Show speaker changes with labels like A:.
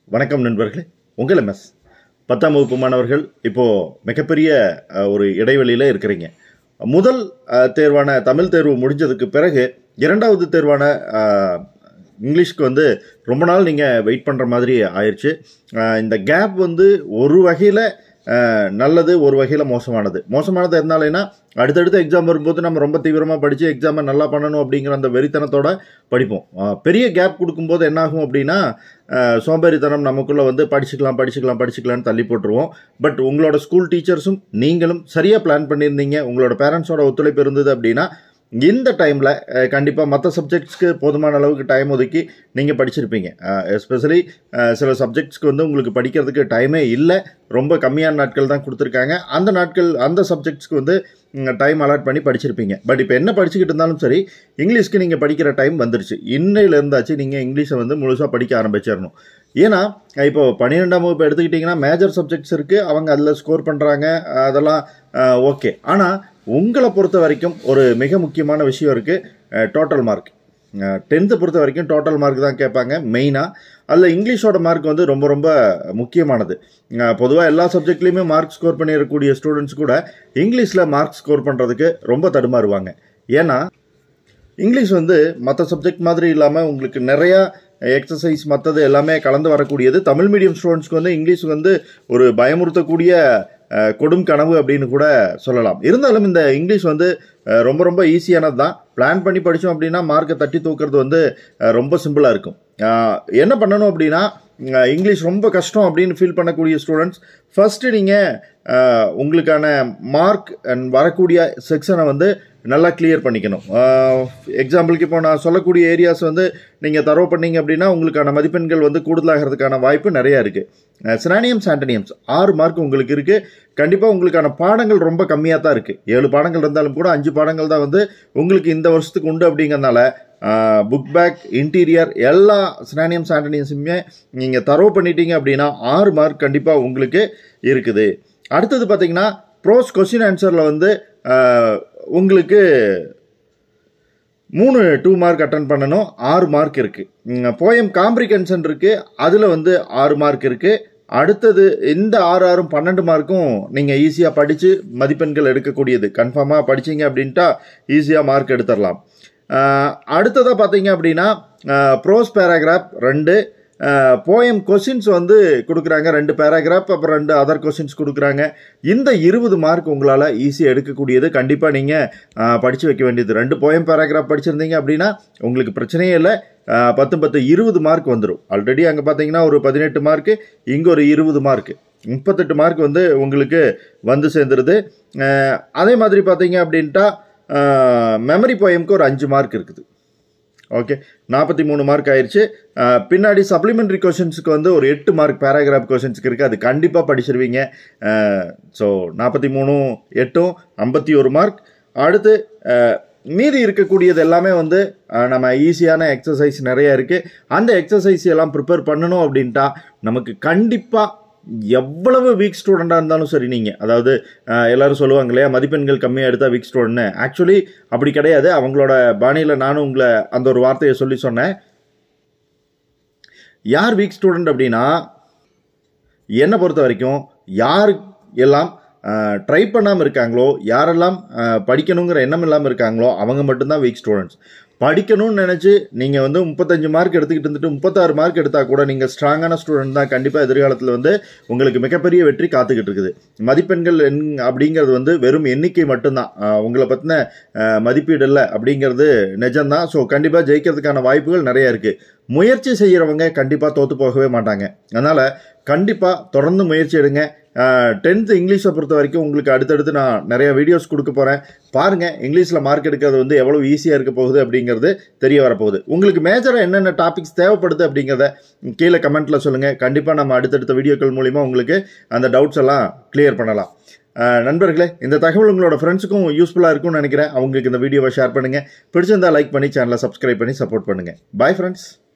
A: வணக்கம் நண்பர்களே உங்கள் எம்எஸ் பத்தாம் வகுப்பு மாணவர்கள் இப்போது மிகப்பெரிய அஹ், ஒரு இடைவெளியில் இருக்கிறீங்க முதல் அஹ், தேர்வான தமிழ் தேர்வு முடிஞ்சதுக்கு பிறகு இரண்டாவது தேர்வான அஹ், இங்கிலீஷ்க்கு வந்து ரொம்ப நாள் நீங்கள் வெயிட் பண்ணுற மாதிரி ஆயிடுச்சு அஹ், இந்த கேப் வந்து ஒரு வகையில் நல்லது ஒரு வகையில் மோசமானது மோசமானது எதனாலனா அடுத்தடுத்த எக்ஸாம் வரும்போது நம்ம ரொம்ப தீவிரமாக படித்து எக்ஸாமை நல்லா பண்ணணும் அப்படிங்கிற அந்த வெறித்தனத்தோட படிப்போம் அஹ், பெரிய கேப் கொடுக்கும்போது என்னாகும் அப்படின்னா அஹ், சோம்பேறித்தனம் நமக்குள்ளே வந்து படிச்சுக்கலாம் படிச்சுக்கலாம் படிச்சுக்கலாம்னு தள்ளி போட்டுருவோம் பட் உங்களோட ஸ்கூல் டீச்சர்ஸும் நீங்களும் சரியாக பிளான் பண்ணியிருந்தீங்க உங்களோட பேரண்ட்ஸோட ஒத்துழைப்பு இருந்தது அப்படின்னா இந்த டைமில் கண்டிப்பாக மற்ற சப்ஜெக்ட்ஸ்க்கு போதுமான அளவுக்கு டைம் ஒதுக்கி நீங்கள் படிச்சிருப்பீங்க எஸ்பெஷலி சில சப்ஜெக்ட்ஸ்க்கு வந்து உங்களுக்கு படிக்கிறதுக்கு டைமே இல்லை ரொம்ப கம்மியான நாட்கள் தான் கொடுத்துருக்காங்க அந்த நாட்கள் அந்த சப்ஜெக்ட்ஸ்க்கு வந்து டைம் அலாட் பண்ணி படிச்சிருப்பீங்க பட் இப்போ என்ன படிச்சுக்கிட்டு இருந்தாலும் சரி இங்கிலீஷ்க்கு நீங்கள் படிக்கிற டைம் வந்துருச்சு இன்னையில இருந்தாச்சு நீங்கள் இங்கிலீஷை வந்து முழுசாக படிக்க ஆரம்பிச்சிடணும் ஏன்னா இப்போ பன்னிரெண்டாம் வகுப்பு எடுத்துக்கிட்டிங்கன்னா மேஜர் சப்ஜெக்ட்ஸ் இருக்குது அவங்க அதில் ஸ்கோர் பண்ணுறாங்க அதெல்லாம் ஓகே ஆனால் உங்களை பொறுத்த வரைக்கும் ஒரு மிக முக்கியமான விஷயம் இருக்குது டோட்டல் மார்க் டென்த்து பொறுத்த வரைக்கும் டோட்டல் மார்க் தான் கேட்பாங்க மெயினாக அதில் இங்கிலீஷோட மார்க் வந்து ரொம்ப ரொம்ப முக்கியமானது பொதுவாக எல்லா சப்ஜெக்ட்லேயுமே மார்க் ஸ்கோர் பண்ணிடக்கூடிய ஸ்டூடெண்ட்ஸ் கூட இங்கிலீஷில் மார்க் ஸ்கோர் பண்ணுறதுக்கு ரொம்ப தடுமாறுவாங்க ஏன்னா இங்கிலீஷ் வந்து மற்ற சப்ஜெக்ட் மாதிரி இல்லாமல் உங்களுக்கு நிறையா எக்ஸசைஸ் மற்றது எல்லாமே கலந்து வரக்கூடியது தமிழ் மீடியம் ஸ்டூடெண்ட்ஸ்க்கு வந்து இங்கிலீஷ் வந்து ஒரு பயமுறுத்தக்கூடிய அஹ், கொடும் கனவு அப்படின்னு கூட சொல்லலாம் இருந்தாலும் இந்த இங்கிலீஷ் வந்து அஹ், ரொம்ப ரொம்ப ஈஸியானது தான் பிளான் பண்ணி படித்தோம் அப்படின்னா மார்க்கை தட்டி தூக்குறது வந்து அஹ், ரொம்ப சிம்பிளாக இருக்கும் அஹ், என்ன பண்ணணும் அப்படின்னா அஹ், இங்கிலீஷ் ரொம்ப கஷ்டம் அப்படின்னு ஃபீல் பண்ணக்கூடிய ஸ்டூடெண்ட்ஸ் ஃபஸ்ட்டு நீங்கள் உங்களுக்கான மார்க் அண்ட் வரக்கூடிய செக்ஷனை வந்து நல்லா கிளியர் பண்ணிக்கணும் எக்ஸாம்பிளுக்கு இப்போ நான் சொல்லக்கூடிய ஏரியாஸ் வந்து நீங்கள் தரவு பண்ணீங்க அப்படின்னா உங்களுக்கான மதிப்பெண்கள் வந்து கூடுதலாகிறதுக்கான வாய்ப்பு நிறையா இருக்குது சினானியம்ஸ் ஆண்டனியம்ஸ் ஆறு மார்க் உங்களுக்கு இருக்குது கண்டிப்பாக உங்களுக்கான பாடங்கள் ரொம்ப கம்மியாக தான் இருக்குது ஏழு பாடங்கள் இருந்தாலும் கூட அஞ்சு பாடங்கள் தான் வந்து உங்களுக்கு இந்த வருஷத்துக்கு உண்டு அப்படிங்கிறதுனால புக் பேக் இன்டீரியர் எல்லா சினானியம்ஸ் ஆண்டனியம்ஸுமே நீங்கள் தரவு பண்ணிட்டீங்க அப்படின்னா ஆறு மார்க் கண்டிப்பாக உங்களுக்கு இருக்குது அடுத்தது பார்த்தீங்கன்னா ப்ரோஸ் கொஸ்டின் ஆன்சரில் வந்து ஆஹ், உங்களுக்கு மூணு டூ மார்க் அட்டன் பண்ணணும் ஆறு மார்க் இருக்குது போயம் காம்ப்ரிகன்ஷன் இருக்குது அதில் வந்து ஆறு மார்க் இருக்குது அடுத்தது இந்த ஆறு ஆறும் பன்னெண்டு மார்க்கும் நீங்கள் ஈஸியாக படித்து மதிப்பெண்கள் எடுக்கக்கூடியது கன்ஃபார்மாக படிச்சீங்க அப்படின்ட்டா ஈஸியாக மார்க் எடுத்துடலாம் அடுத்ததாக பார்த்தீங்க அப்படின்னா ப்ரோஸ் பேராகிராஃப் ரெண்டு போயம் கொஷின்ஸ் வந்து கொடுக்குறாங்க ரெண்டு பேராகிராஃப் அப்புறம் ரெண்டு அதர் கொஷின்ஸ் கொடுக்குறாங்க இந்த இருபது மார்க் உங்களால் ஈஸியாக எடுக்கக்கூடியது கண்டிப்பாக நீங்கள் படித்து வைக்க வேண்டியது ரெண்டு போயம் பேராகிராஃப் படிச்சிருந்தீங்க அப்படின்னா உங்களுக்கு பிரச்சனையே இல்லை அஹ், பத்து பத்து இருபது மார்க் வந்துடும் ஆல்ரெடி அங்கே பார்த்தீங்கன்னா ஒரு பதினெட்டு மார்க்கு இங்கே ஒரு இருபது மார்க்கு முப்பத்தெட்டு மார்க் வந்து உங்களுக்கு வந்து சேர்ந்துருது அஹ், அதே மாதிரி பார்த்தீங்க அப்படின்ட்டா மெமரி போயம்க்கு ஒரு அஞ்சு மார்க் இருக்குது ஓகே நாற்பத்தி மூணு மார்க் ஆயிடுச்சு அஹ், பின்னாடி சப்ளிமெண்ட்ரி கொஷின்ஸுக்கு வந்து ஒரு எட்டு மார்க் பேராகிராஃப் கொஷின்ஸுக்கு இருக்குது அது கண்டிப்பாக படிச்சிருவீங்க ஸோ நாற்பத்தி மூணும் எட்டும் ஐம்பத்தி ஒரு மார்க் அடுத்து அஹ், மீதி இருக்கக்கூடியது எல்லாமே வந்து அஹ், நம்ம ஈஸியான எக்ஸசைஸ் நிறைய இருக்குது அந்த எக்ஸசைஸ் எல்லாம் ப்ரிப்பேர் பண்ணணும் அப்படின்ட்டா நமக்கு கண்டிப்பாக எவ்வளவு வீக் ஸ்டூடெண்டாக இருந்தாலும் சரி நீங்கள் அதாவது அஹ், எல்லாரும் சொல்லுவாங்க இல்லையா மதிப்பெண்கள் கம்மியாக எடுத்தால் வீக் ஸ்டூடெண்ட்னு ஆக்சுவலி அப்படி கிடையாது அவங்களோட பாணியில் நானும் உங்களை அந்த ஒரு வார்த்தையை சொல்லி சொன்னேன் யார் வீக் ஸ்டூடெண்ட் அப்படின்னா என்னை பொறுத்த வரைக்கும் யார் எல்லாம் ட்ரை பண்ணாமல் இருக்காங்களோ யாரெல்லாம் அஹ், படிக்கணுங்கிற எண்ணம் இல்லாமல் இருக்காங்களோ அவங்க மட்டும்தான் வீக் ஸ்டூடெண்ட்ஸ் படிக்கணும்னு நினச்சி நீங்கள் வந்து முப்பத்தஞ்சு மார்க் எடுத்துக்கிட்டு இருந்துட்டு முப்பத்தாறு மார்க் எடுத்தால் கூட நீங்கள் ஸ்ட்ராங்கான ஸ்டூடெண்ட் தான் கண்டிப்பாக எதிர்காலத்தில் வந்து உங்களுக்கு மிகப்பெரிய வெற்றி காத்துக்கிட்டு இருக்குது மதிப்பெண்கள் எண் அப்படிங்கிறது வந்து வெறும் எண்ணிக்கை மட்டும்தான் அஹ், உங்களை பற்றின மதிப்பீடு இல்லை அப்படிங்கிறது நிஜம்தான் ஸோ கண்டிப்பாக ஜெயிக்கிறதுக்கான வாய்ப்புகள் நிறைய இருக்குது முயற்சி செய்கிறவங்க கண்டிப்பாக தோற்று போகவே மாட்டாங்க அதனால் கண்டிப்பாக தொடர்ந்து முயற்சி எடுங்க டென்த்து இங்கிலீஷை பொறுத்த வரைக்கும் உங்களுக்கு அடுத்தடுத்து நான் நிறைய வீடியோஸ் கொடுக்க போகிறேன் பாருங்கள் இங்கிலீஷில் மார்க் எடுக்கிறது வந்து எவ்வளோ ஈஸியாக இருக்க போகுது அப்படிங்கிறது தெரிய வரப்போகுது உங்களுக்கு மேஜராக என்னென்ன டாபிக்ஸ் தேவைப்படுது அப்படிங்கிறத கீழே கமெண்ட்டில் சொல்லுங்கள் கண்டிப்பாக நம்ம அடுத்தடுத்த வீடியோக்கள் மூலிமா உங்களுக்கு அந்த டவுட்ஸ் எல்லாம் கிளியர் பண்ணலாம் அஹ், நண்பர்களே இந்த தகவல் உங்களோட ஃப்ரெண்ட்ஸுக்கும் யூஸ்ஃபுல்லாக இருக்கும்னு நினைக்கிறேன் அவங்களுக்கு இந்த வீடியோவை ஷேர் பண்ணுங்கள் பிடிச்சிருந்தா லைக் பண்ணி சேனலை சப்ஸ்கிரைப் பண்ணி சப்போர்ட் பண்ணுங்கள் பாய் ஃப்ரெண்ட்ஸ்